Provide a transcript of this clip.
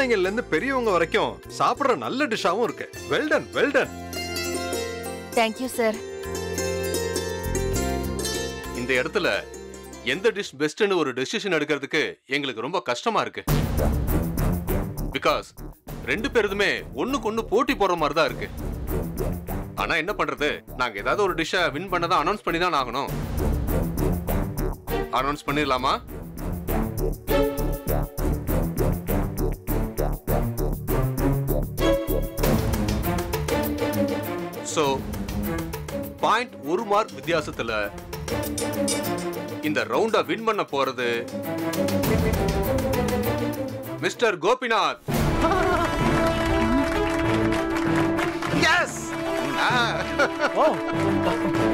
குழந்தைங்கள்ல இருந்து பெரியவங்க வரைக்கும் சாப்பிடுற நல்ல டிஷ்ஷாவும் இருக்கு வெல்டன் வெல்டன் தேங்க்யூ சார் இந்த இடத்துல எந்த டிஷ் பெஸ்ட்னு ஒரு டெசிஷன் எடுக்கிறதுக்கு எங்களுக்கு ரொம்ப கஷ்டமா இருக்கு பிகாஸ் ரெண்டு பேருதுமே ஒண்ணுக்கு ஒண்ணு போட்டி போடுற மாதிரி தான் இருக்கு ஆனா என்ன பண்றது நாங்க ஏதாவது ஒரு டிஷ்ஷை வின் பண்ணதான் அனௌன்ஸ் பண்ணி தான் ஆகணும் அனௌன்ஸ் பண்ணிடலாமா சோ பாயிண்ட் ஒரு மார்க் வித்தியாசத்துல இந்த ரவுண்ட வின் பண்ண போறது மிஸ்டர் கோபிநாத் எஸ் ஓ